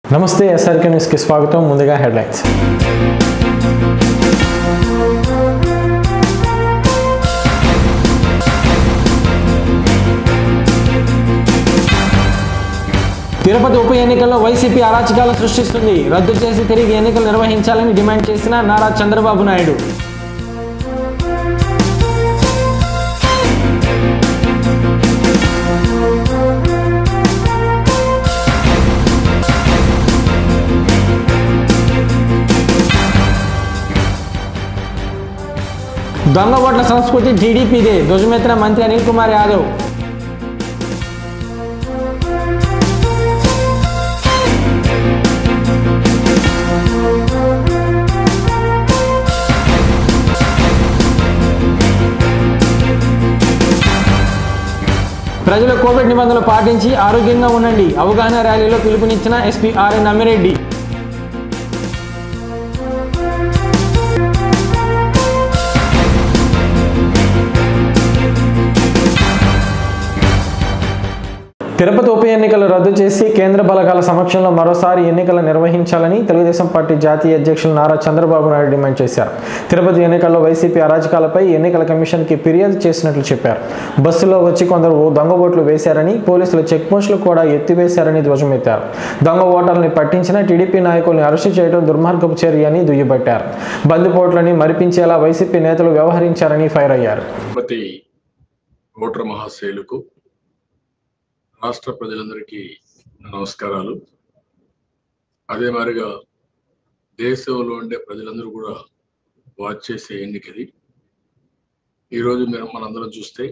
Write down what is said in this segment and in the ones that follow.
నమస్తే ఎస్ఆర్కే న్యూస్కి స్వాగతం ముందుగా హెడ్లైన్స్ తిరుపతి ఉప ఎన్నికల్లో వైసీపీ అరాచకాలు సృష్టిస్తుంది రద్దు చేసి తిరిగి ఎన్నికలు నిర్వహించాలని డిమాండ్ చేసిన నారా చంద్రబాబు నాయుడు దొంగ ఓట్ల సంస్కృతి టీడీపీదే ధ్వజమెత్తిన మంత్రి అనిల్ కుమార్ యాదవ్ ప్రజలు కోవిడ్ నిబంధనలు పాటించి ఆరోగ్యంగా ఉండండి అవగాహన ర్యాలీలో పిలుపునిచ్చిన ఎస్పీ ఆర్ఎన్ అమ్మిరెడ్డి తిరుపతి ఉప ఎన్నికలు రద్దు చేసి కేంద్ర బలగాల సమక్షంలో మరోసారి ఎన్నికలు నిర్వహించాలని తెలుగుదేశం పార్టీ జాతీయ అధ్యక్షులు నారా చంద్రబాబు నాయుడు డిమాండ్ చేశారు తిరుపతి ఎన్నికల్లో వైసీపీ అరాజకాలపై ఎన్నికల కమిషన్కి ఫిర్యాదు చేసినట్లు చెప్పారు బస్సులో వచ్చి కొందరు దొంగ ఓట్లు వేశారని పోలీసులు చెక్ పోస్టులు కూడా ఎత్తివేశారని ధ్వజమెత్తారు దొంగ ఓటర్లని పట్టించిన టీడీపీ నాయకుల్ని అరెస్టు చేయడం దుర్మార్గపు చర్య అని దుయ్యబట్టారు బందిపోట్లని మరిపించేలా వైసీపీ నేతలు వ్యవహరించారని ఫైర్ అయ్యారు తిరుపతి ఓటర్ మహాశైలుకు రాష్ట్ర ప్రజలందరికీ నమస్కారాలు అదే మాదిరిగా దేశంలో ఉండే ప్రజలందరూ కూడా వాచ్ చేసే ఎన్నికది ఈరోజు మీరు మనందరం చూస్తే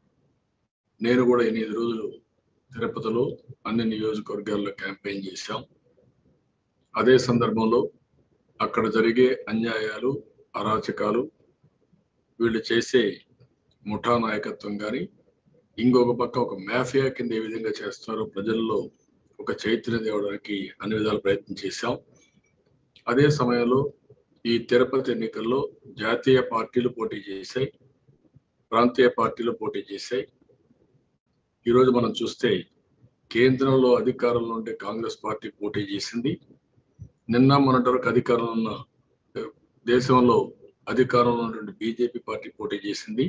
నేను కూడా ఎనిమిది రోజులు తిరుపతిలో అన్ని నియోజకవర్గాల్లో క్యాంపెయిన్ చేశాం అదే సందర్భంలో అక్కడ జరిగే అన్యాయాలు అరాచకాలు వీళ్ళు చేసే ముఠా నాయకత్వం కానీ ఇంకొక పక్క ఒక మాఫియా కింద ఏ విధంగా చేస్తారో ప్రజల్లో ఒక చైతన్యం తేవడానికి అన్ని విధాలు ప్రయత్నం చేశాం అదే సమయంలో ఈ తిరుపతి ఎన్నికల్లో జాతీయ పార్టీలు పోటీ చేశాయి ప్రాంతీయ పార్టీలు పోటీ చేశాయి ఈరోజు మనం చూస్తే కేంద్రంలో అధికారంలో ఉండే కాంగ్రెస్ పార్టీ పోటీ చేసింది నిన్న మొన్నటి వరకు అధికారంలో ఉన్న ఏ, దేశంలో అధికారంలో ఉన్నటువంటి బీజేపీ పార్టీ పోటీ చేసింది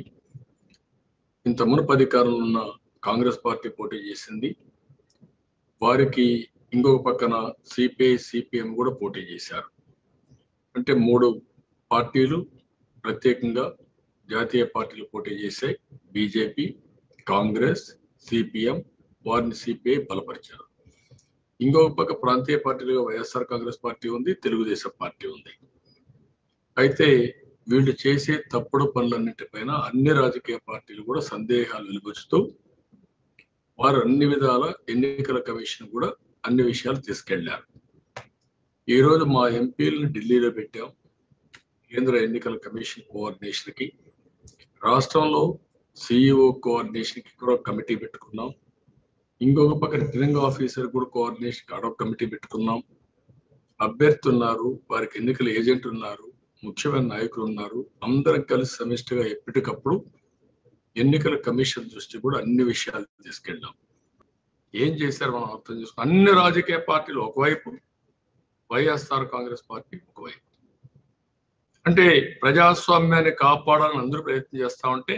ఇంత మునుపు అధికారంలో ఉన్న కాంగ్రెస్ పార్టీ పోటీ చేసింది వారికి ఇంకొక పక్కన సిపిఐ సిపిఎం కూడా పోటీ చేశారు అంటే మూడు పార్టీలు ప్రత్యేకంగా జాతీయ పార్టీలు పోటీ చేశాయి బీజేపీ కాంగ్రెస్ సిపిఎం వారిని సిపిఐ బలపరిచారు ఇంకొక పక్క ప్రాంతీయ పార్టీలుగా వైఎస్ఆర్ కాంగ్రెస్ పార్టీ ఉంది తెలుగుదేశం పార్టీ ఉంది అయితే వీళ్ళు చేసే తప్పుడు పనులన్నిటిపైన అన్ని రాజకీయ పార్టీలు కూడా సందేహాలు వెలుగుచుతూ వారు అన్ని విధాల ఎన్నికల కమిషన్ కూడా అన్ని విషయాలు తీసుకెళ్లారు ఈ రోజు మా ఎంపీలను ఢిల్లీలో పెట్టాం కేంద్ర ఎన్నికల కమిషన్ కోఆర్డినేషన్ కి రాష్ట్రంలో సిఇఓ కోఆర్డినేషన్ కి కూడా కమిటీ పెట్టుకున్నాం ఇంకొక పక్క రిటర్నింగ్ ఆఫీసర్ కూడా కోఆర్డినేషన్ అడొక కమిటీ పెట్టుకున్నాం అభ్యర్థి ఉన్నారు వారికి ఎన్నికల ఏజెంట్ ఉన్నారు ముఖ్యమైన నాయకులు ఉన్నారు అందరం కలిసి సమిష్టిగా ఎప్పటికప్పుడు ఎన్నికల కమిషన్ దృష్టి కూడా అన్ని విషయాలు తీసుకెళ్ళాం ఏం చేశారు మనం అర్థం చేసుకున్నాం అన్ని రాజకీయ పార్టీలు ఒకవైపు వైఎస్ఆర్ కాంగ్రెస్ పార్టీ ఒకవైపు అంటే ప్రజాస్వామ్యాన్ని కాపాడాలని అందరూ ప్రయత్నం చేస్తా ఉంటే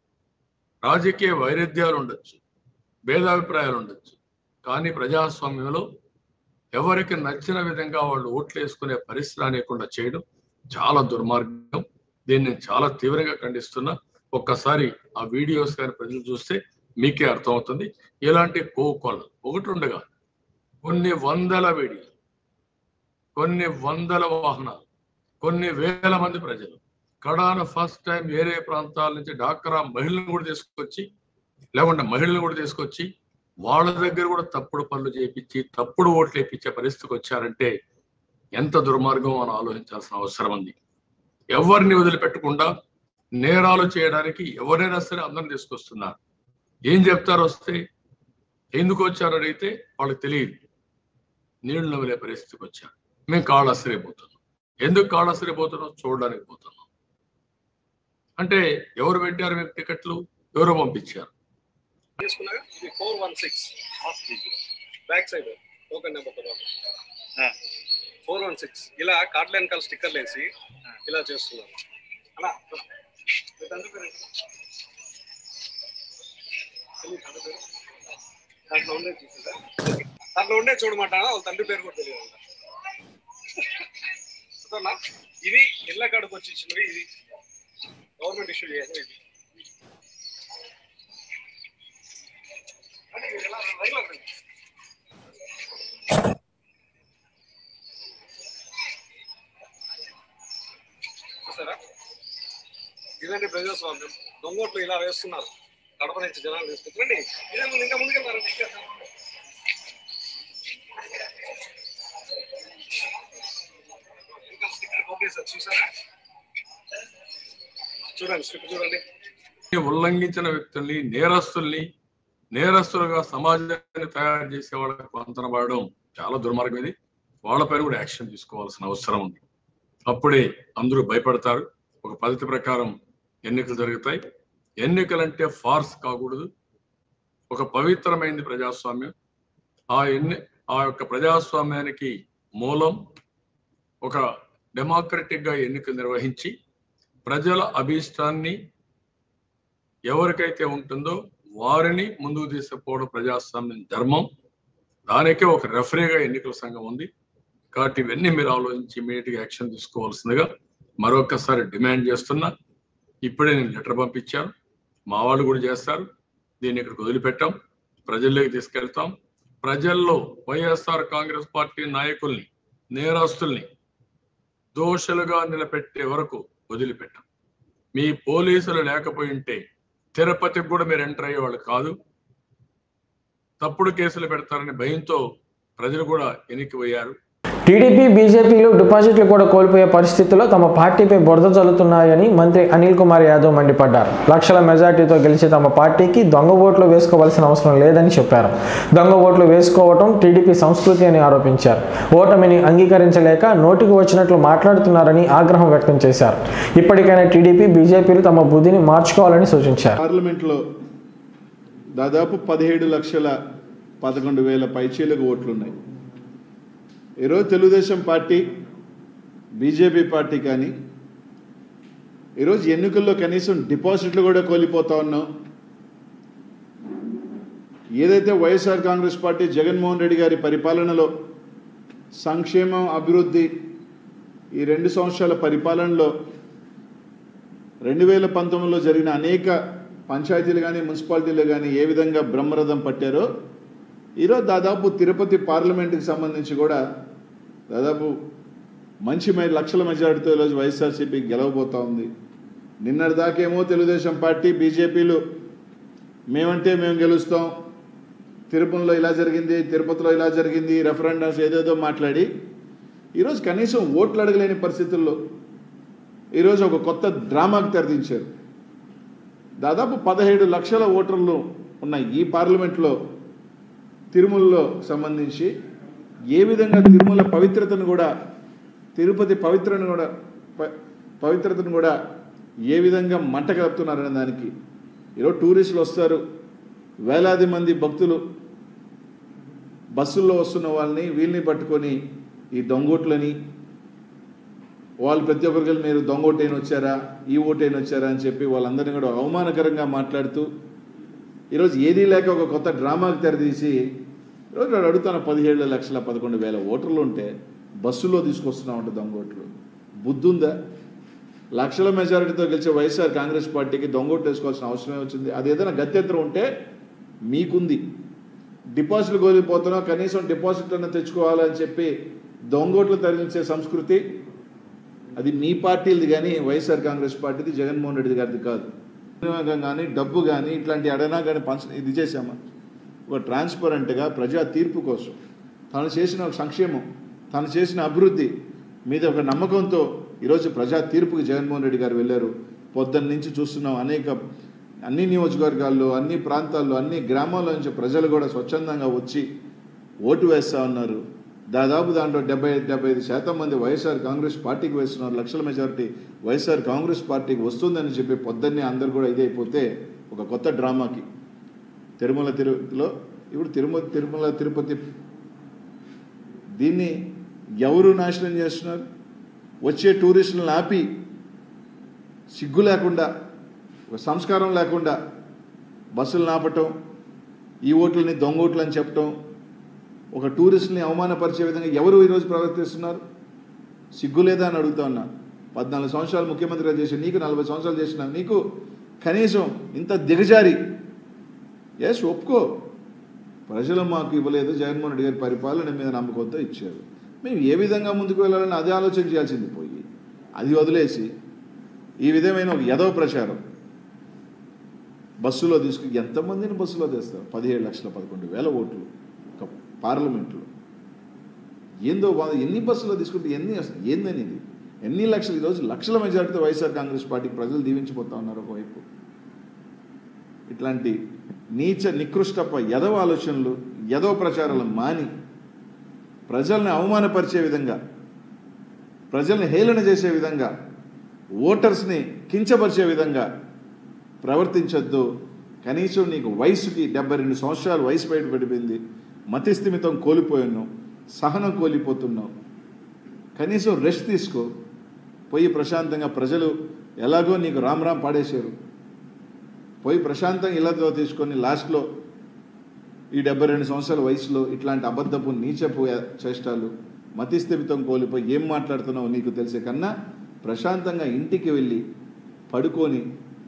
రాజకీయ వైరుధ్యాలు ఉండొచ్చు భేదాభిప్రాయాలు ఉండొచ్చు కానీ ప్రజాస్వామ్యంలో ఎవరికి నచ్చిన విధంగా వాళ్ళు ఓట్లు వేసుకునే పరిస్థితి రానియకుండా చేయడం చాలా దుర్మార్గం దీన్ని నేను చాలా తీవ్రంగా ఖండిస్తున్నా ఒక్కసారి ఆ వీడియోస్ కానీ ప్రజలు చూస్తే మీకే అర్థమవుతుంది ఇలాంటి కోకొలు ఒకటి ఉండగా కొన్ని వందల వీడియో కొన్ని వందల వాహనాలు కొన్ని వేల మంది ప్రజలు కడాన ఫస్ట్ టైం వేరే ప్రాంతాల నుంచి డాక్రా మహిళలను కూడా తీసుకొచ్చి లేకుంటే మహిళలను కూడా తీసుకొచ్చి వాళ్ళ దగ్గర కూడా తప్పుడు పనులు చేయించి తప్పుడు ఓట్లు వేయించే పరిస్థితికి వచ్చారంటే ఎంత దుర్మార్గం మనం ఆలోచించాల్సిన అవసరం ఉంది ఎవరిని వదిలిపెట్టకుండా నేరాలు చేయడానికి ఎవరైనా సరే అందరిని తీసుకొస్తున్నారు ఏం చెప్తారు వస్తే ఎందుకు వచ్చారు అడిగితే వాళ్ళకి తెలియదు నీళ్లు నవ్వలే పరిస్థితికి వచ్చారు మేము కాళాశ్రయపోతున్నాం ఎందుకు కాళాశ్రయపోతున్నాం చూడడానికి పోతున్నాం అంటే ఎవరు పెట్టారు మీకు టికెట్లు ఎవరు పంపించారు తీసుకున్నాక ఇది four one six back side token number తర్వాత ఫోర్ వన్ సిక్స్ ఇలా కార్డుల వెనకాల స్టిక్కర్లు వేసి ఇలా చేస్తున్నారు అలా మీ తండ్రి పేరు ఏంటి? తెలియదు తండ్రి పేరు? దాంట్లో ఉండే చూసిందా దాంట్లో ఉండే చూడమాట వాళ్ళ తండ్రి పేరు కూడా తెలియదు అర్థమా? ఇది ఇళ్ళ కాడికి వచ్చి ఇచ్చినవి ఇది గవర్నమెంట్ ఇష్యూ చేయాలి ఇది అంటే ఇది ఎలా రైల్లో రండి. చూసారా ఇదండి ప్రజాస్వామ్యం దొంగోట్లు ఇలా వేస్తున్నారు కడప నుంచి జనాలు తీసుకొచ్చండి ఇదే ముందు ఇంకా ముందుకెళ్తారండి ఇంకా ఇంకా స్టిక్కర్ ఓకే సార్ చూసారా చూడండి స్టిక్ చూడండి ఉల్లంఘించిన వ్యక్తుల్ని నేరస్తుల్ని నేరస్తులుగా సమాజాన్ని తయారు చేసే వాళ్ళకి పంతనబడడం చాలా దుర్మార్గం ఇది వాళ్ళపైన కూడా యాక్షన్ తీసుకోవాల్సిన అవసరం ఉంది అప్పుడే అందరూ భయపడతారు ఒక పద్ధతి ప్రకారం ఎన్నికలు జరుగుతాయి ఎన్నికలంటే ఫార్స్ కాకూడదు ఒక పవిత్రమైనది ప్రజాస్వామ్యం ఆ ఎన్ని ఆ యొక్క ప్రజాస్వామ్యానికి మూలం ఒక డెమోక్రటిక్ గా ఎన్నికలు నిర్వహించి ప్రజల అభీష్టాన్ని ఎవరికైతే ఉంటుందో వారిని ముందుకు తీసుకుపోవడం ప్రజాస్వామ్యం ధర్మం దానికే ఒక రెఫరీగా ఎన్నికల సంఘం ఉంది కాబట్టి ఇవన్నీ మీరు ఆలోచించి ఇమీడియట్ గా యాక్షన్ తీసుకోవాల్సిందిగా మరొకసారి డిమాండ్ చేస్తున్నా ఇప్పుడే నేను లెటర్ పంపించాను మా వాళ్ళు కూడా చేస్తారు దీన్ని ఇక్కడికి వదిలిపెట్టాం ప్రజల్లోకి తీసుకెళ్తాం ప్రజల్లో వైఎస్ఆర్ కాంగ్రెస్ పార్టీ నాయకుల్ని నేరస్తుల్ని దోషులుగా నిలబెట్టే వరకు వదిలిపెట్టాం మీ పోలీసులు లేకపోయి ఉంటే తిరుపతికి కూడా మీరు ఎంటర్ అయ్యేవాళ్ళు కాదు తప్పుడు కేసులు పెడతారని భయంతో ప్రజలు కూడా ఎన్నికిపోయారు టీడీపీ బీజేపీలు డిపాజిట్లు కూడా కోల్పోయే పరిస్థితుల్లో తమ పార్టీపై బురద చల్లుతున్నాయని మంత్రి అనిల్ కుమార్ యాదవ్ మండిపడ్డారు లక్షల మెజార్టీతో గెలిచి తమ పార్టీకి దొంగ ఓట్లు వేసుకోవాల్సిన అవసరం లేదని చెప్పారు దొంగ ఓట్లు వేసుకోవటం టీడీపీ సంస్కృతి అని ఆరోపించారు ఓటమిని అంగీకరించలేక నోటికి వచ్చినట్లు మాట్లాడుతున్నారని ఆగ్రహం వ్యక్తం చేశారు ఇప్పటికైనా టీడీపీ బీజేపీలు తమ బుద్ధిని మార్చుకోవాలని సూచించారు పార్లమెంట్లో దాదాపు పదిహేడు లక్షల పదకొండు వేల పైచీలకు ఓట్లున్నాయి ఈరోజు తెలుగుదేశం పార్టీ బీజేపీ పార్టీ కానీ ఈరోజు ఎన్నికల్లో కనీసం డిపాజిట్లు కూడా కోల్పోతా ఉన్నాం ఏదైతే వైఎస్ఆర్ కాంగ్రెస్ పార్టీ జగన్మోహన్ రెడ్డి గారి పరిపాలనలో సంక్షేమం అభివృద్ధి ఈ రెండు సంవత్సరాల పరిపాలనలో రెండు వేల పంతొమ్మిదిలో జరిగిన అనేక పంచాయతీలు కానీ మున్సిపాలిటీలు కానీ ఏ విధంగా బ్రహ్మరథం పట్టారో ఈరోజు దాదాపు తిరుపతి పార్లమెంటుకి సంబంధించి కూడా దాదాపు మంచి మే లక్షల మెజారిటీతో ఈరోజు వైఎస్ఆర్సీపీ గెలవబోతా ఉంది నిన్నటి దాకేమో తెలుగుదేశం పార్టీ బీజేపీలు మేమంటే మేము గెలుస్తాం తిరుపతిలో ఇలా జరిగింది తిరుపతిలో ఇలా జరిగింది రెఫరెండమ్స్ ఏదేదో మాట్లాడి ఈరోజు కనీసం ఓట్లు అడగలేని పరిస్థితుల్లో ఈరోజు ఒక కొత్త డ్రామాకి తెరదించారు దాదాపు పదిహేడు లక్షల ఓటర్లు ఉన్న ఈ పార్లమెంట్లో తిరుమలలో సంబంధించి ఏ విధంగా తిరుమల పవిత్రతను కూడా తిరుపతి పవిత్రను కూడా ప- పవిత్రతను కూడా ఏ విధంగా మంట కలుపుతున్నారనే దానికి ఈరోజు టూరిస్టులు వస్తారు వేలాది మంది భక్తులు బస్సుల్లో వస్తున్న వాళ్ళని వీళ్ళని పట్టుకొని ఈ దొంగోట్లని వాళ్ళు ప్రతి ఒక్కరికి మీరు దొంగ ఓటైన వచ్చారా ఈ ఓటైన వచ్చారా అని చెప్పి వాళ్ళందరినీ కూడా అవమానకరంగా మాట్లాడుతూ ఈరోజు ఏదీ లేక ఒక కొత్త డ్రామాకి తెరదీసి ఈరోజు వాడు అడుగుతాను పదిహేడు లక్షల పదకొండు వేల ఓటర్లు ఉంటే బస్సులో తీసుకొస్తున్నామంట దొంగ ఓట్లు బుద్ధుందా లక్షల మెజారిటీతో గెలిచే వైఎస్ఆర్ కాంగ్రెస్ పార్టీకి దొంగ ఓట్లు వేసుకోవాల్సిన అవసరమే వచ్చింది అది ఏదైనా గత్యంతరం ఉంటే మీకుంది డిపాజిట్లు కోల్పోతున్నాం కనీసం డిపాజిట్లను తెచ్చుకోవాలని చెప్పి దొంగోట్లు తరలించే సంస్కృతి అది మీ పార్టీలది కానీ వైఎస్ఆర్ కాంగ్రెస్ పార్టీది జగన్మోహన్ రెడ్డి గారిది కాదు వినియోగం కానీ డబ్బు కానీ ఇట్లాంటి అడనా కానీ పంచ ఇది చేశామా ఒక ట్రాన్స్పరెంట్గా ప్రజా తీర్పు కోసం తను చేసిన ఒక సంక్షేమం తను చేసిన అభివృద్ధి మీద ఒక నమ్మకంతో ఈరోజు ప్రజా తీర్పుకి జగన్మోహన్ రెడ్డి గారు వెళ్ళారు పొద్దున్న నుంచి చూస్తున్నాం అనేక అన్ని నియోజకవర్గాల్లో అన్ని ప్రాంతాల్లో అన్ని గ్రామాల్లో నుంచి ప్రజలు కూడా స్వచ్ఛందంగా వచ్చి ఓటు వేస్తూ ఉన్నారు దాదాపు దాంట్లో డెబ్బై డెబ్బై ఐదు శాతం మంది వైఎస్ఆర్ కాంగ్రెస్ పార్టీకి వేస్తున్నారు లక్షల మెజారిటీ వైఎస్ఆర్ కాంగ్రెస్ పార్టీకి వస్తుందని చెప్పి పొద్దున్నే అందరు కూడా ఇదైపోతే ఒక కొత్త డ్రామాకి తిరుమల తిరుపతిలో ఇప్పుడు తిరుమల తిరుమల తిరుపతి దీన్ని ఎవరు నాశనం చేస్తున్నారు వచ్చే టూరిస్టులను ఆపి సిగ్గు లేకుండా ఒక సంస్కారం లేకుండా బస్సులు నాపటం ఈ ఓట్లని దొంగ ఓట్లు అని చెప్పటం ఒక టూరిస్టుని అవమానపరిచే విధంగా ఎవరు ఈరోజు ప్రవర్తిస్తున్నారు సిగ్గు లేదా అని అడుగుతా ఉన్నా పద్నాలుగు సంవత్సరాలు ముఖ్యమంత్రిగా చేసి నీకు నలభై సంవత్సరాలు చేసిన నీకు కనీసం ఇంత దిగజారి ఎస్ ఒప్పుకో ప్రజలు మాకు ఇవ్వలేదు జగన్మోహన్ రెడ్డి గారి పరిపాలన మీద నమ్మకంతో ఇచ్చారు మేము ఏ విధంగా ముందుకు వెళ్ళాలని అదే ఆలోచన చేయాల్సింది పోయి అది వదిలేసి ఈ విధమైన ఒక యదవ ప్రచారం బస్సులో తీసుకు ఎంతమందిని బస్సులో తెస్తారు పదిహేడు లక్షల పదకొండు వేల ఓట్లు ఒక పార్లమెంట్లో ఏందో బాధ ఎన్ని బస్సులో తీసుకుంటే ఎన్ని అసలు ఏందని ఇది ఎన్ని లక్షలు ఈరోజు లక్షల మెజార్టీతో వైఎస్ఆర్ కాంగ్రెస్ పార్టీకి ప్రజలు దీవించిపోతా ఉన్నారు ఒకవైపు ఇట్లాంటి నీచ నికృష్టప యదవ ఆలోచనలు యదవ ప్రచారాలు మాని ప్రజల్ని అవమానపరిచే విధంగా ప్రజల్ని హేళన చేసే విధంగా ఓటర్స్ని కించపరిచే విధంగా ప్రవర్తించొద్దు కనీసం నీకు వయసుకి డెబ్బై రెండు సంవత్సరాలు వయసు బయట పడిపోయింది మతిస్థిమితం కోల్పోయాను సహనం కోల్పోతున్నావు కనీసం రెస్ట్ తీసుకో పోయి ప్రశాంతంగా ప్రజలు ఎలాగో నీకు రామ్ రామ్ పాడేశారు పోయి ప్రశాంతంగా ఇళ్లతో తీసుకొని లాస్ట్లో ఈ డెబ్బై రెండు సంవత్సరాల వయసులో ఇట్లాంటి అబద్ధపు నీచపు చేష్టాలు మతిస్థిమితం కోల్పోయి ఏం మాట్లాడుతున్నావో నీకు తెలిసే కన్నా ప్రశాంతంగా ఇంటికి వెళ్ళి పడుకొని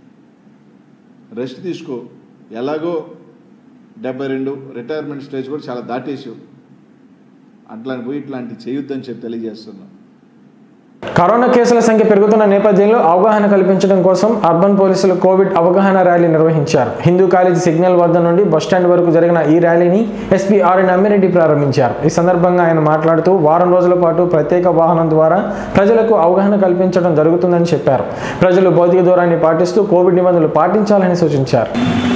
రెస్ట్ తీసుకో ఎలాగో డెబ్బై రెండు రిటైర్మెంట్ స్టేజ్ కూడా చాలా దాటేసావు అట్లా పోయి ఇట్లాంటి చేయొద్దని చెప్పి తెలియజేస్తున్నాం కరోనా కేసుల సంఖ్య పెరుగుతున్న నేపథ్యంలో అవగాహన కల్పించడం కోసం అర్బన్ పోలీసులు కోవిడ్ అవగాహన ర్యాలీ నిర్వహించారు హిందూ కాలేజీ సిగ్నల్ వద్ద నుండి బస్టాండ్ వరకు జరిగిన ఈ ర్యాలీని ఎస్పీ ఆర్ఎన్ అమ్మిరెడ్డి ప్రారంభించారు ఈ సందర్భంగా ఆయన మాట్లాడుతూ వారం రోజుల పాటు ప్రత్యేక వాహనం ద్వారా ప్రజలకు అవగాహన కల్పించడం జరుగుతుందని చెప్పారు ప్రజలు భౌతిక దూరాన్ని పాటిస్తూ కోవిడ్ నిబంధనలు పాటించాలని సూచించారు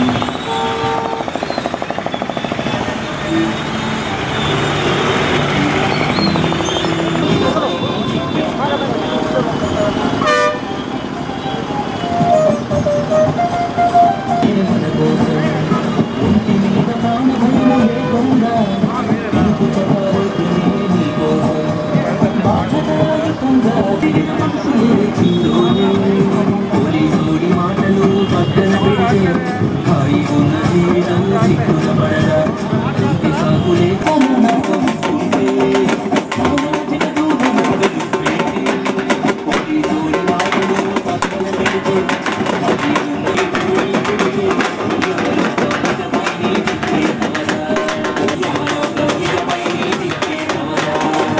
పోలీసోడి మాటలు పక్కన పెడితే హాయిగా ఉన్న జీవితం సిక్కున పడదా ఇంటి సాకులే కనున పంపుకుంటే నడిచిన దూరం వదిలిపెట్టి పోలీసోడి మాటలు పక్కన పెడితే హాయిగా ఉన్న జీవితం పెడితే ఎవరితో నిజమై దిక్కే నవదా ఎవరితో నిజమై దిక్కే నవదా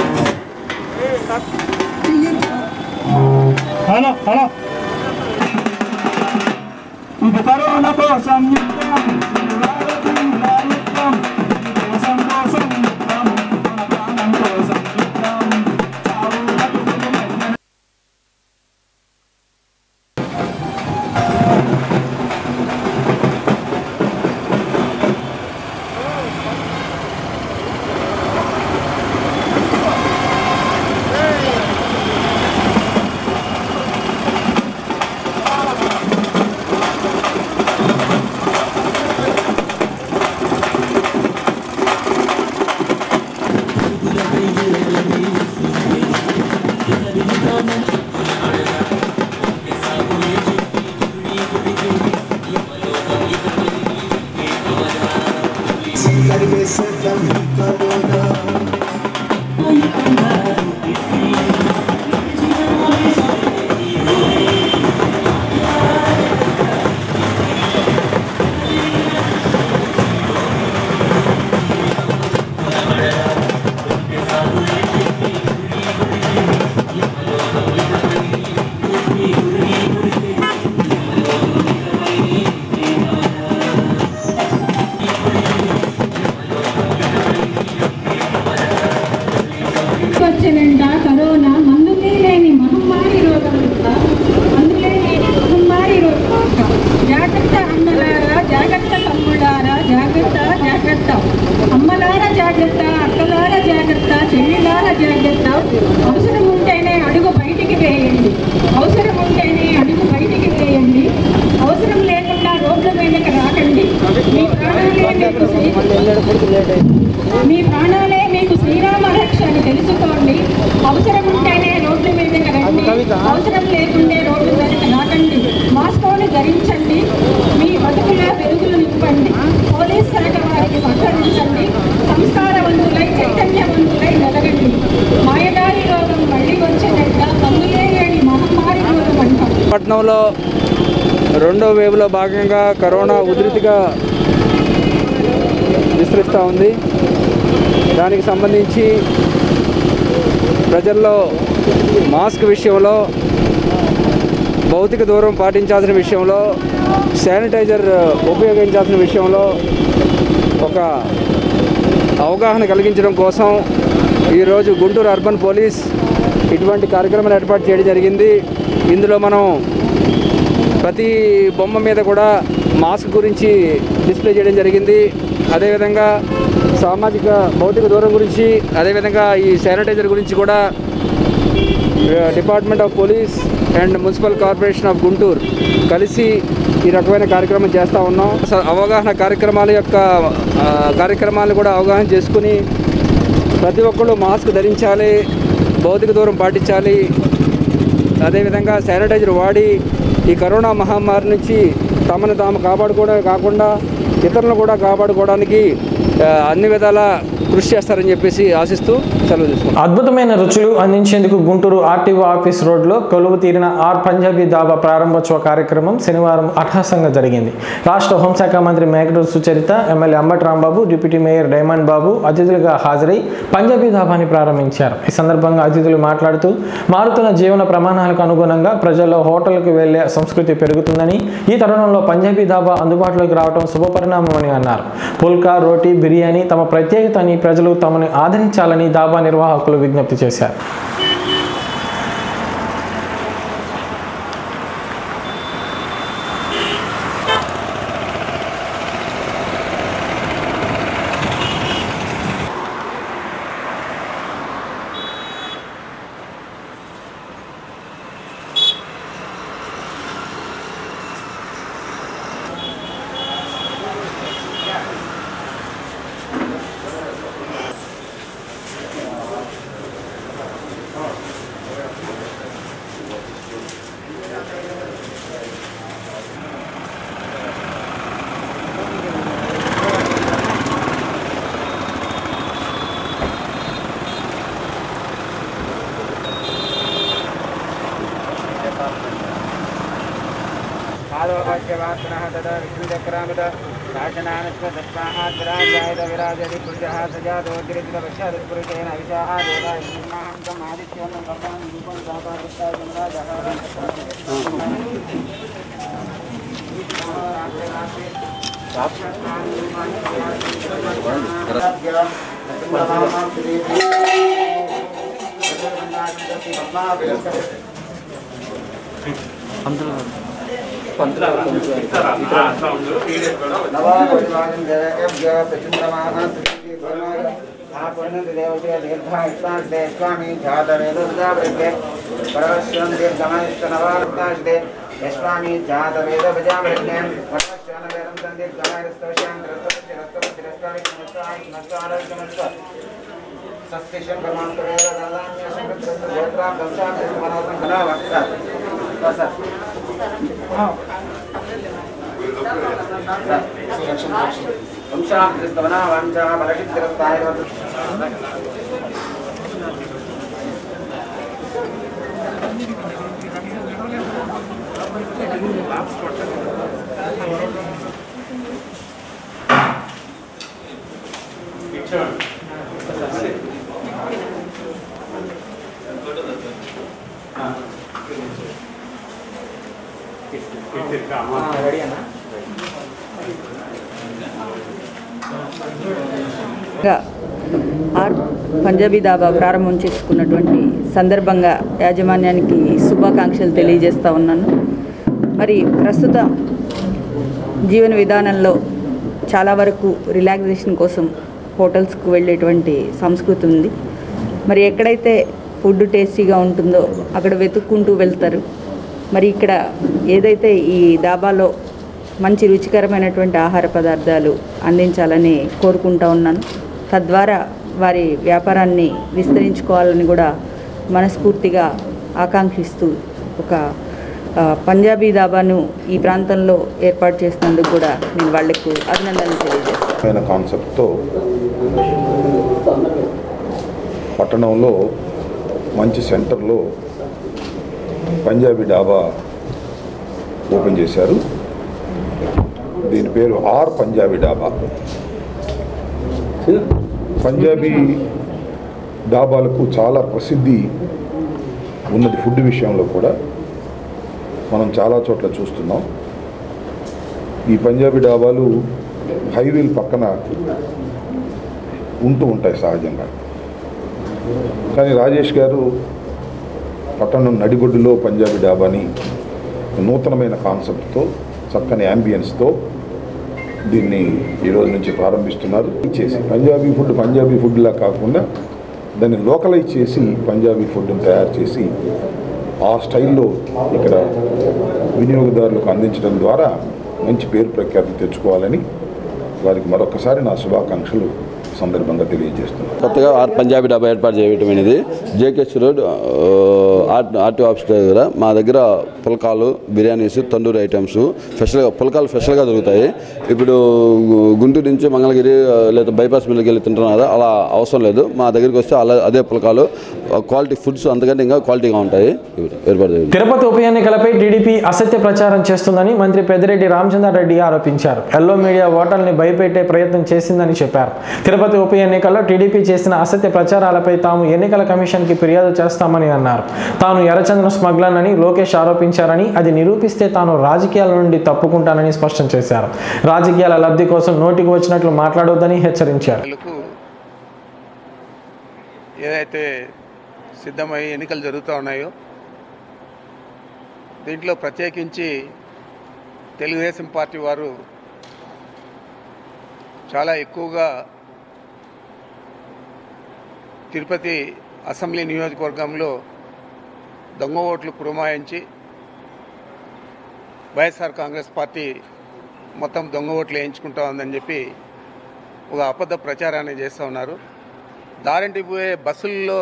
హలో హలో ఇది కరోనా కోసం యుద్ధం రాజకీయ యుద్ధం దేశం కోసం యుద్ధం మన ప్రాణం కోసం యుద్ధం చావు బతుకులు మధ్య వచ్చినంట కరోనా మందులే లేని మహమ్మారి రోగం అంట మందులే లేని మహమ్మారి రోగం అంట జాగ్రత్త అమ్మలారా జాగ్రత్త తమ్ముళ్ళారా జాగ్రత్త జాగ్రత్త అమ్మలారా జాగ్రత్త అక్కలారా జాగ్రత్త చెల్లిలారా జాగ్రత్త అవసరం ఉంటేనే అడుగు బయటికి వేయండి అవసరం ఉంటేనే అడుగు బయటికి వేయండి అవసరం లేకుండా రోడ్ల మీదకి రాకండి మీ ప్రాణాలే మీకు శ్రీ- మీ ప్రాణాలే మీకు శ్రీరామ రక్ష అని తెలుసుకోండి పట్నంలో రెండో వేవ్లో భాగంగా కరోనా ఉధృతిగా విస్తరిస్తూ ఉంది దానికి సంబంధించి ప్రజల్లో మాస్క్ విషయంలో భౌతిక దూరం పాటించాల్సిన విషయంలో శానిటైజర్ ఉపయోగించాల్సిన విషయంలో ఒక అవగాహన కలిగించడం కోసం ఈరోజు గుంటూరు అర్బన్ పోలీస్ ఇటువంటి కార్యక్రమాలు ఏర్పాటు చేయడం జరిగింది ఇందులో మనం ప్రతి బొమ్మ మీద కూడా మాస్క్ గురించి డిస్ప్లే చేయడం జరిగింది అదేవిధంగా సామాజిక భౌతిక దూరం గురించి అదేవిధంగా ఈ శానిటైజర్ గురించి కూడా department of police and municipal corporation of Guntur కలిసి ఈ రకమైన కార్యక్రమం చేస్తూ ఉన్నాం స- అవగాహన కార్యక్రమాల యొక్క ఆ, కార్యక్రమాలను కూడా అవగాహన చేసుకుని ప్రతి ఒక్కళ్ళు మాస్క్ ధరించాలి భౌతిక దూరం పాటించాలి అదేవిధంగా శానిటైజర్ వాడి ఈ కరోనా మహమ్మారి నుంచి తమను తాము కాపాడుకోవడమే కాకుండా ఇతరులను కూడా కాపాడుకోవడానికి ఆ, అన్ని విధాల కృషి చేస్తారని చెప్పేసి ఆశిస్తూ సెలవు తీసుకుంటాం అద్భుతమైన రుచులు అందించేందుకు గుంటూరు ఆర్టీఓ ఆఫీస్ రోడ్లో కొలువు తీరిన ఆర్ పంజాబీ దాబా ప్రారంభోత్సవ కార్యక్రమం శనివారం అట్టహాసంగా జరిగింది రాష్ట్ర హోంశాఖ మంత్రి Mekaturu Sucharitha MLA Ambati Rambabu deputy mayor diamond Babu అతిథులుగా హాజరై పంజాబీ దాబాని ప్రారంభించారు ఈ సందర్భంగా అతిథులు మాట్లాడుతూ మారుతున్న జీవన ప్రమాణాలకు అనుగుణంగా ప్రజల్లో హోటల్కి వెళ్లే సంస్కృతి పెరుగుతుందని ఈ తరుణంలో పంజాబీ దాబా అందుబాటులోకి రావడం శుభపరిణామమని అన్నారు పుల్కా రోటీ బిర్యానీ తమ ప్రత్యేకత అని ప్రజలు తమని ఆదరించాలని దాబా నిర్వాహకులు విజ్ఞప్తి చేశారు ఆదోవాక్యవాసనः తదా విష్ణుచక్రామిత శాసనానస్వదత్తాహాద్రాజాయత విరాజతి పురుషः సజాతోద్రిక్తపశ్చాదుపురుషేణ అవిషాः దేవా నిర్మాహంతం ఆదిత్యోన్నం కర్మణం రూపం సాపాదిస్తాయ జమరాజः స్వామి జాతవేదే పరమశ్వం దీర్ఘమాయుష్నవార్తాష్టే యస్వామి జాతవేద భజామృజ్ఞే పరమశ్వనవేదం తందీర్ఘమాయుస్తవశ్యాం రస్తవతి రస్తవతి రస్తవతి నమస్కారం నమస్కారం నమస్కారం సస్తిష్యం పరమాత్మవేద దదాన్యసం ప్రత్యస్త గోత్రా వంశాంతి సమనాసం గణా వత్స వస వంశాంతిస్తవనా వంశా బలసిద్ధిరస్తాయ గా ఆర్ పంజాబీ దాబా ప్రారంభం చేసుకున్నటువంటి సందర్భంగా యాజమాన్యానికి శుభాకాంక్షలు తెలియజేస్తా ఉన్నాను మరి ప్రస్తుత జీవన విధానంలో చాలా వరకు రిలాక్సేషన్ కోసం హోటల్స్కు వెళ్ళేటువంటి సంస్కృతి ఉంది మరి ఎక్కడైతే ఫుడ్ టేస్టీగా ఉంటుందో అక్కడ వెతుక్కుంటూ వెళ్తారు మరి ఇక్కడ ఏదైతే ఈ దాబాలో మంచి రుచికరమైనటువంటి ఆహార పదార్థాలు అందించాలని కోరుకుంటా ఉన్నాను తద్వారా వారి వ్యాపారాన్ని విస్తరించుకోవాలని కూడా మనస్ఫూర్తిగా ఆకాంక్షిస్తూ ఒక ఆ, పంజాబీ దాబాను ఈ ప్రాంతంలో ఏర్పాటు చేసినందుకు కూడా నేను వాళ్లకు అభినందనలు తెలియజేస్తాను అయిన కాన్సెప్ట్తో పట్టణంలో మంచి సెంటర్లో పంజాబీ డాబా ఓపెన్ చేశారు దీని పేరు ఆర్ పంజాబీ డాబా పంజాబీ డాబాలకు చాలా ప్రసిద్ధి ఉన్నది ఫుడ్ విషయంలో కూడా మనం చాలా చోట్ల చూస్తున్నాం ఈ పంజాబీ డాబాలు హైవేల పక్కన ఉంటూ ఉంటాయి సహజంగా కానీ రాజేష్ గారు పట్టణం నడిబొడ్డులో పంజాబీ డాబాని నూతనమైన కాన్సెప్ట్తో చక్కని యాంబియన్స్తో దీన్ని ఈ రోజు నుంచి ప్రారంభిస్తున్నారు చేసి పంజాబీ ఫుడ్ పంజాబీ ఫుడ్లా కాకుండా దాన్ని లోకలైజ్ చేసి పంజాబీ ఫుడ్ని తయారు చేసి ఆ స్టైల్లో ఇక్కడ వినియోగదారులకు అందించడం ద్వారా మంచి పేరు ప్రఖ్యాతి తెచ్చుకోవాలని వారికి మరొకసారి నా శుభాకాంక్షలు సందర్భంగా తెలియజేస్తున్నాను కొత్తగా ఆర్ పంజాబీ డాబా ఏర్పాటు చేయటం అనేది జేకేఎస్ రోడ్ ఆ, ఆర్ ఆర్టీ ఆఫీస్ దగ్గర మా దగ్గర పుల్కాలు బిర్యానీస్ తందూరి ఐటమ్స్ స్పెషల్గా పుల్కాలు స్పెషల్గా దొరుకుతాయి ఇప్పుడు గు- గుంటూరు నుంచి మంగళగిరి ఆ, లేదా బైపాస్ మిల్లుకి వెళ్ళి తింటున్నాం కదా అలా అవసరం లేదు మా దగ్గరికి వస్తే అలా అదే పుల్కాలు క్వాలిటీ ఫుడ్స్ అంతకంటే ఇంకా క్వాలిటీగా ఉంటాయి ఇవి ఏర్పాటు చేయండి తిరుపతి ఉప ఎన్నికలపై టీడీపీ అసత్య ప్రచారం చేస్తుందని మంత్రి పెద్దిరెడ్డి రామచంద్రారెడ్డి ఆరోపించారు ఎల్లో మీడియా ఓటర్ని భయపెట్టే ప్రయత్నం చేసిందని చెప్పారు తిరుపతి ఉప ఎన్నికల్లో టీడీపీ చేసిన అసత్య ప్రచారాలపై తాము ఎన్నికల కమిషన్కి ఫిర్యాదు చేస్తామని అన్నారు తాను ఎర్రచంద్ర స్మగ్లర్ అని లోకేష్ ఆరోపించారని అది నిరూపిస్తే తాను రాజకీయాల నుండి తప్పుకుంటానని స్పష్టం చేశారు రాజకీయాల లబ్ధి కోసం నోటికి వచ్చినట్లు మాట్లాడొద్దని హెచ్చరించారు ఎన్నికలకు ఏదైతే సిద్ధమై ఎన్నికలు జరుగుతూ ఉన్నాయో దీంట్లో ప్రత్యేకించి తెలుగుదేశం పార్టీ వారు చాలా ఎక్కువగా తిరుపతి అసెంబ్లీ నియోజకవర్గంలో దొంగ ఓట్లు పురమాయించి వైఎస్ఆర్ కాంగ్రెస్ పార్టీ మొత్తం దొంగ ఓట్లు వేయించుకుంటా ఉందని చెప్పి ఒక అబద్ధ ప్రచారాన్ని చేస్తూ ఉన్నారు దారింటి పోయే బస్సుల్లో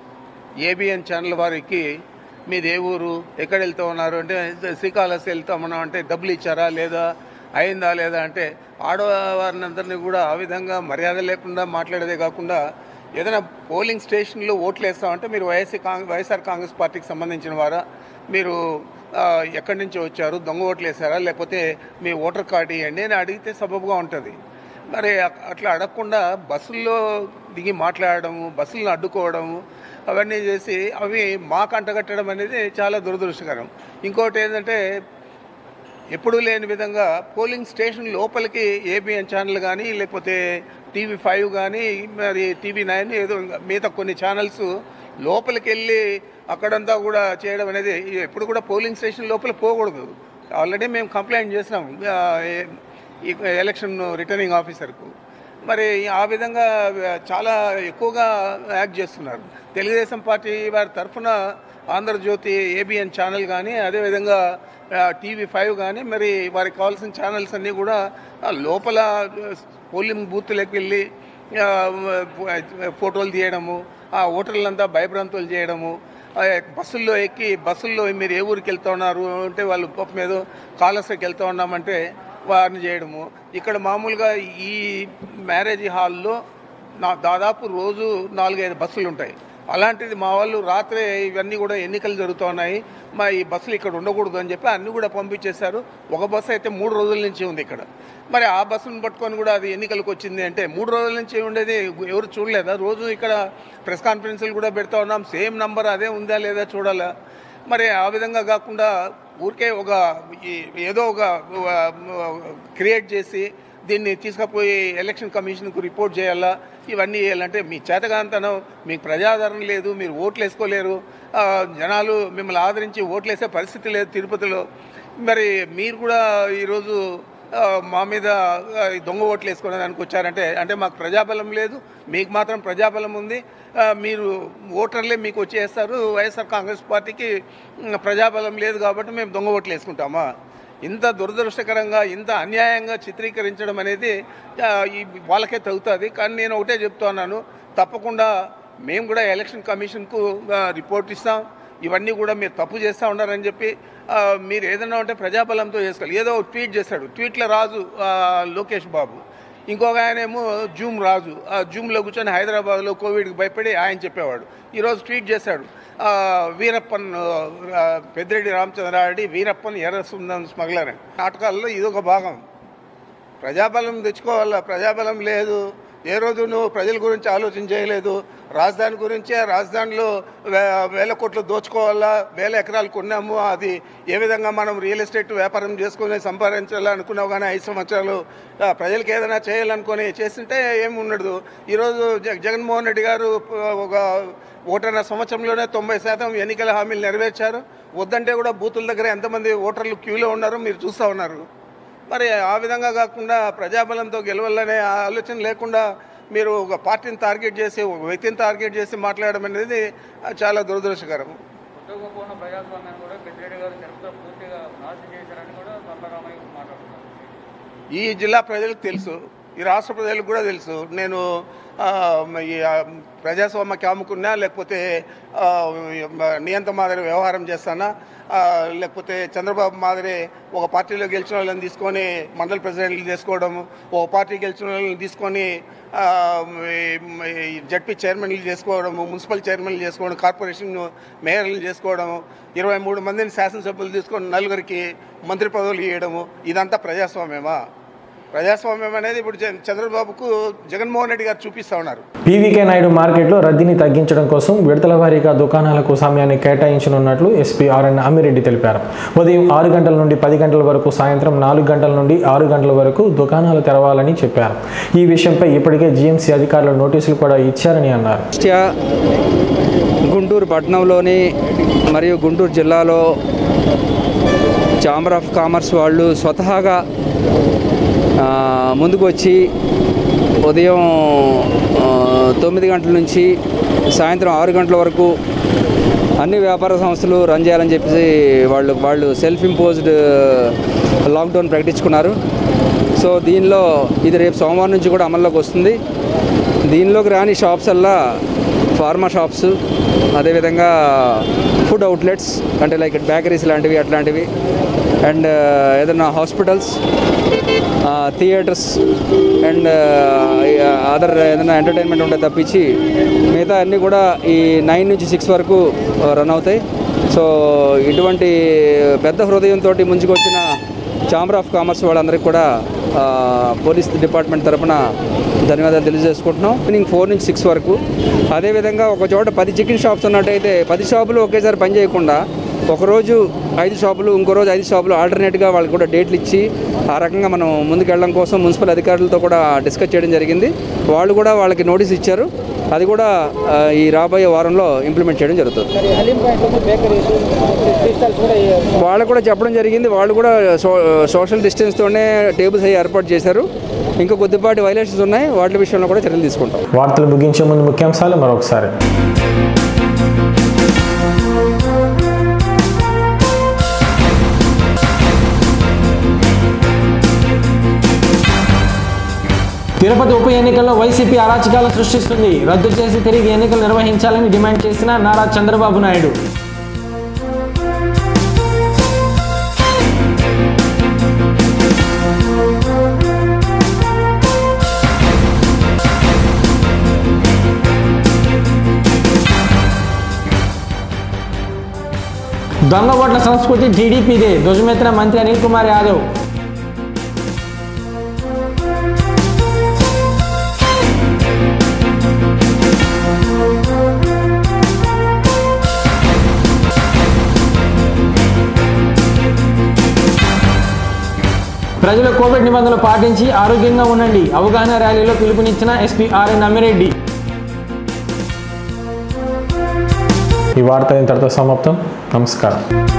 ఏబిఎన్ ఛానల్ వారికి మీది ఏ ఊరు ఎక్కడ వెళ్తూ ఉన్నారు అంటే శ్రీకాళహస్తి వెళ్తామన్నా అంటే డబ్బులు ఇచ్చారా లేదా అయిందా లేదా అంటే ఆడవారిని అందరినీ కూడా ఆ విధంగా మర్యాద లేకుండా మాట్లాడేదే కాకుండా ఏదైనా పోలింగ్ స్టేషన్లో ఓట్లు వేస్తామంటే మీరు వైఎస్సీ కాంగ్రెస్ వైఎస్ఆర్ కాంగ్రెస్ పార్టీకి సంబంధించిన వారా మీరు ఆ, ఎక్కడి నుంచి వచ్చారు దొంగ ఓట్లు వేసారా లేకపోతే మీ ఓటర్ కార్డు ఇవ్వండి అని అడిగితే సబబుగా ఉంటుంది మరి అ- అట్లా అడగకుండా బస్సుల్లో దిగి మాట్లాడడము బస్సులను అడ్డుకోవడము అవన్నీ చేసి అవి మాకు అంటగట్టడం అనేది చాలా దురదృష్టకరం ఇంకోటి ఏంటంటే ఎప్పుడూ లేని విధంగా పోలింగ్ స్టేషన్ లోపలికి ఏబిఎన్ ఛానల్ కానీ లేకపోతే టీవీ ఫైవ్ కానీ మరి టీవీ నైన్ ఏదో ఇంకా మిగతా కొన్ని ఛానల్స్ లోపలికి వెళ్ళి అక్కడంతా కూడా చేయడం అనేది ఎప్పుడు కూడా పోలింగ్ స్టేషన్ లోపల పోకూడదు ఆల్రెడీ మేము కంప్లైంట్ చేసినాం ఆ, ఏ- ఈ ఎలక్షన్ రిటర్నింగ్ ఆఫీసర్కు మరి ఆ విధంగా చాలా ఎక్కువగా యాక్ట్ చేస్తున్నారు తెలుగుదేశం పార్టీ వారి తరఫున ఆంధ్రజ్యోతి ఏబిఎన్ ఛానల్ కానీ అదేవిధంగా టీవీ ఫైవ్ కానీ మరి వారికి కావాల్సిన ఛానల్స్ అన్నీ కూడా ఆ, లోపల పోలింగ్ బూత్లకు వెళ్ళి ఆ, ఫోటోలు తీయడము ఆ ఓటర్లంతా భయభ్రాంతులు చేయడము ఆ, బస్సుల్లో ఎక్కి బస్సుల్లో మీరు ఏ ఊరికి వెళ్తా ఉన్నారు అంటే వాళ్ళు పాపం ఏదో కాలస్కి వెళ్తా ఉన్నామంటే వారిని చేయడము ఇక్కడ మామూలుగా ఈ మ్యారేజ్ హాల్లో నా దాదాపు రోజు నాలుగైదు బస్సులు ఉంటాయి అలాంటిది మా వాళ్ళు రాత్రే ఇవన్నీ కూడా ఎన్నికలు జరుగుతూ ఉన్నాయి మా ఈ బస్సులు ఇక్కడ ఉండకూడదు అని చెప్పి అన్ని కూడా పంపించేశారు ఒక బస్సు అయితే మూడు రోజుల నుంచి ఉంది ఇక్కడ మరి ఆ బస్సును పట్టుకొని కూడా అది ఎన్నికలకు వచ్చింది అంటే మూడు రోజుల నుంచి ఉండేది ఎవరు చూడలేదా రోజు ఇక్కడ ప్రెస్ కాన్ఫరెన్స్లు కూడా పెడతా ఉన్నాం సేమ్ నంబర్ అదే ఉందా లేదా చూడాలా మరి ఆ విధంగా కాకుండా ఊరికే ఒక ఈ- ఏదో ఒక క్రియేట్ చేసి దీన్ని తీసుకుపోయి ఎలక్షన్ కమిషన్కు రిపోర్ట్ చేయాలా ఇవన్నీ చేయాలంటే మీ చేతగాంతనం మీకు ప్రజాదరణ లేదు మీరు ఓట్లు వేసుకోలేరు ఆ, జనాలు మిమ్మల్ని ఆదరించి ఓట్లు వేసే పరిస్థితి లేదు తిరుపతిలో మరి మీరు కూడా ఈరోజు ఆ, మా మీద ఆ, ఈ దొంగ ఓట్లు వేసుకోవడానికి వచ్చారంటే అంటే మాకు ప్రజాబలం లేదు మీకు మాత్రం ప్రజాబలం ఉంది ఆ, మీరు ఓటర్లే మీకు వచ్చేస్తారు వైఎస్ఆర్ కాంగ్రెస్ పార్టీకి ఉమ్, ప్రజాబలం లేదు కాబట్టి మేము దొంగ ఓట్లు వేసుకుంటామా ఇంత దురదృష్టకరంగా ఇంత అన్యాయంగా చిత్రీకరించడం అనేది ఆ, ఈ వాళ్ళకే తగ్గుతుంది కానీ నేను ఒకటే చెప్తున్నాను తప్పకుండా మేము కూడా ఎలక్షన్ కమిషన్కు ఆ, రిపోర్ట్ ఇస్తాం ఇవన్నీ కూడా మీరు తప్పు చేస్తూ ఉన్నారని చెప్పి ఆ, మీరు ఏదైనా ఉంటే ప్రజాబలంతో చేసుకోవాలి ఏదో ఒక ట్వీట్ చేశాడు ట్వీట్లో రాజు ఆ, లోకేష్ బాబు ఇంకొక ఆయన ఏమో జూమ్ రాజు ఆ జూమ్లో కూర్చొని హైదరాబాద్లో కోవిడ్కి భయపడి ఆయన చెప్పేవాడు ఈరోజు ట్వీట్ చేశాడు ఆ, వీరప్పన్ ఆ, పెద్దిరెడ్డి రామచంద్రారెడ్డి వీరప్పన్ ఎర్ర సుందరం స్మగ్లర్ అని నాటకాల్లో ఇదొక భాగం ప్రజాబలం తెచ్చుకోవాలా ప్రజాబలం లేదు ఏ రోజు నువ్వు ప్రజల గురించి ఆలోచన చేయలేదు రాజధాని గురించే రాజధానిలో వే- వేల కోట్లు దోచుకోవాలా వేల ఎకరాలు కొన్నాము అది ఏ విధంగా మనం రియల్ ఎస్టేట్ వ్యాపారం చేసుకుని సంపాదించాలనుకున్నావు కానీ ఐదు సంవత్సరాలు ఆ, ప్రజలకు ఏదైనా చేయాలనుకొని చేస్తుంటే ఏమి ఉండదు ఈరోజు జ జగన్మోహన్ రెడ్డి గారు ప- ఒక ఓటర్ల సంవత్సరంలోనే తొంభై శాతం ఎన్నికల హామీలు నెరవేర్చారు వద్దంటే కూడా బూతుల దగ్గర ఎంతమంది ఓటర్లు క్యూలో ఉన్నారో మీరు చూస్తూ ఉన్నారు మరి ఆ విధంగా కాకుండా ప్రజాబలంతో గెలవాలనే ఆలోచన లేకుండా మీరు ఒక పార్టీని టార్గెట్ చేసి ఒక వ్యక్తిని టార్గెట్ చేసి మాట్లాడడం అనేది చాలా దురదృష్టకరం ఉద్యోగపూర్ణ ప్రజాస్వామ్యాన్ని కూడా పెద్దిరెడ్డి గారు తిరుపతిలో పూర్తిగా నాశనం చేశారని కూడా సంబరామయ్య మాట్లాడుతున్నారు ఈ జిల్లా ప్రజలకు తెలుసు ఈ రాష్ట్ర ప్రజలకు కూడా తెలుసు నేను ఆ, ఈ ఆ, ప్రజాస్వామ్యకి అమ్ముకున్నా లేకపోతే ఆ, నియంత మాదిరి వ్యవహారం చేస్తానా ఆ, లేకపోతే చంద్రబాబు మాదిరి ఒక పార్టీలో గెలిచిన వాళ్ళని తీసుకొని మండల ప్రెసిడెంట్లు చేసుకోవడం ఒక పార్టీ గెలిచిన వాళ్ళని తీసుకొని ఆ, ఈ జడ్పీ చైర్మన్లు చేసుకోవడం మున్సిపల్ చైర్మన్లు చేసుకోవడం కార్పొరేషన్ మేయర్లు చేసుకోవడం ఇరవై మూడు మందిని శాసనసభ్యులు తీసుకొని నలుగురికి మంత్రి పదవులు ఇవ్వడము ఇదంతా ప్రజాస్వామ్యమా ప్రజాస్వామ్యం అనేది ఇప్పుడు జ- చంద్రబాబుకు జగన్మోహన్ రెడ్డి గారు చూపిస్తా ఉన్నారు పీవీకే నాయుడు మార్కెట్లో రద్దీని తగ్గించడం కోసం విడతల వారీగా దుకాణాలకు సమయాన్ని కేటాయించనున్నట్లు ఎస్పీ ఆర్ఎన్ అమ్మిరెడ్డి తెలిపారు ఉదయం ఆరు గంటల నుండి పది గంటల వరకు సాయంత్రం నాలుగు గంటల నుండి ఆరు గంటల వరకు దుకాణాలు తెరవాలని చెప్పారు ఈ విషయంపై ఇప్పటికే జీఎంసీ అధికారులు నోటీసులు కూడా ఇచ్చారని అన్నారు దృష్ట్యా గుంటూరు పట్టణంలోని మరియు గుంటూరు జిల్లాలో ఛాంబర్ ఆఫ్ కామర్స్ వాళ్ళు స్వతహాగా ఆ, ముందుకు వచ్చి ఉదయం ఆ, తొమ్మిది గంటల నుంచి సాయంత్రం ఆరు గంటల వరకు అన్ని వ్యాపార సంస్థలు రన్ చేయాలని చెప్పేసి వాళ్ళు వాళ్ళు సెల్ఫ్ ఇంపోజ్డ్ లాక్డౌన్ ప్రకటించుకున్నారు సో దీనిలో ఇది రేపు సోమవారం నుంచి కూడా అమల్లోకి వస్తుంది దీనిలోకి రాని షాప్స్ అల్లా ఫార్మా షాప్స్ అదేవిధంగా ఫుడ్ అవుట్లెట్స్ అంటే లైక్ బేకరీస్ లాంటివి అట్లాంటివి అండ్ ఏదైనా హాస్పిటల్స్ థియేటర్స్ అండ్ అదర్ ఏదైనా ఎంటర్టైన్మెంట్ ఉంటే తప్పించి మిగతా అన్నీ కూడా ఈ నైన్ నుంచి సిక్స్ వరకు రన్ అవుతాయి సో ఇటువంటి పెద్ద హృదయంతో ముంచుకొచ్చిన ఛాంబర్ ఆఫ్ కామర్స్ వాళ్ళందరికీ కూడా ఆ, పోలీస్ డిపార్ట్మెంట్ తరపున ధన్యవాదాలు తెలియజేసుకుంటున్నాం ఈవినింగ్ ఫోర్ నుంచి సిక్స్ వరకు అదేవిధంగా ఒక చోట పది చికెన్ షాప్స్ ఉన్నట్టయితే పది షాపులు ఒకేసారి పని చేయకుండా ఒకరోజు ఐదు షాపులు ఇంకో రోజు ఐదు షాపులు ఆల్టర్నేట్గా వాళ్ళకి కూడా డేట్లు ఇచ్చి ఆ రకంగా మనం ముందుకెళ్ళడం కోసం మున్సిపల్ అధికారులతో కూడా డిస్కస్ చేయడం జరిగింది వాళ్ళు కూడా వాళ్ళకి నోటీస్ ఇచ్చారు అది కూడా ఆ, ఈ రాబోయే వారంలో ఇంప్లిమెంట్ చేయడం జరుగుతుంది వాళ్ళు కూడా చెప్పడం జరిగింది వాళ్ళు కూడా సో సోషల్ డిస్టెన్స్తోనే టేబుల్స్ అవి ఏర్పాటు చేశారు ఇంకా కొద్దిపాటి వైలేషన్స్ ఉన్నాయి వాటి విషయంలో కూడా చర్యలు తీసుకుంటాం వార్తలు ముగించే ముందు ముఖ్యాంశాలు మరొకసారి తిరుపతి ఉప ఎన్నికల్లో వైసీపీ అరాచకాలు సృష్టిస్తుంది రద్దు చేసి తిరిగి ఎన్నికలు నిర్వహించాలని డిమాండ్ చేసిన నారా చంద్రబాబు నాయుడు దొంగ ఓట్ల సంస్కృతి టీడీపీదే ధ్వజమెత్తిన మంత్రి అనిల్ కుమార్ యాదవ్ ప్రజలు కోవిడ్ నిబంధనలు పాటించి ఆరోగ్యంగా ఉండండి అవగాహన ర్యాలీలో పిలుపునిచ్చిన ఎస్పీ ఆర్ఎన్ అమ్మిరెడ్డి ఈ వార్త ఇంతటితో సమాప్తం నమస్కారం